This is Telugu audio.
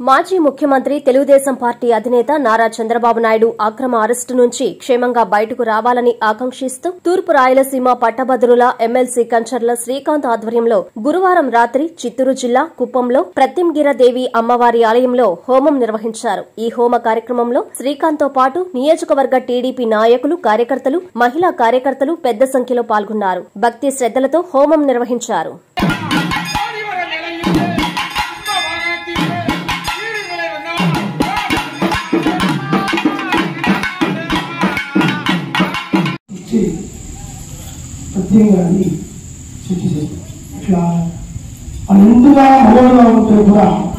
మాజీ ముఖ్యమంత్రి తెలుగుదేశం పార్టీ అధినేత నారా చంద్రబాబు నాయుడు అక్రమ అరెస్టు నుంచి క్షేమంగా బయటకు రావాలని ఆకాంక్షిస్తూ తూర్పు రాయలసీమ పట్టభద్రుల ఎమ్మెల్సీ కంచర్ల శ్రీకాంత్ ఆధ్వర్యంలో గురువారం రాత్రి చిత్తూరు జిల్లా కుప్పంలో ప్రత్యంగిరదేవి అమ్మవారి ఆలయంలో హోమం నిర్వహించారు ఈ హోమ కార్యక్రమంలో శ్రీకాంత్ తో పాటు నియోజకవర్గ టీడీపీ నాయకులు కార్యకర్తలు మహిళా కార్యకర్తలు పెద్ద సంఖ్యలో పాల్గొన్నారు భక్తి శ్రద్దలతో హోమం నిర్వహించారు ஆதிவர நிலையிலே கும்பவானத்திலே ஈடுகளை ఇచ్చి ప్రత్యేకంగా సృష్టి చేస్తారు ఇట్లా వాళ్ళు ఎందుగా మగవాళ్ళగా ఉంటే కూడా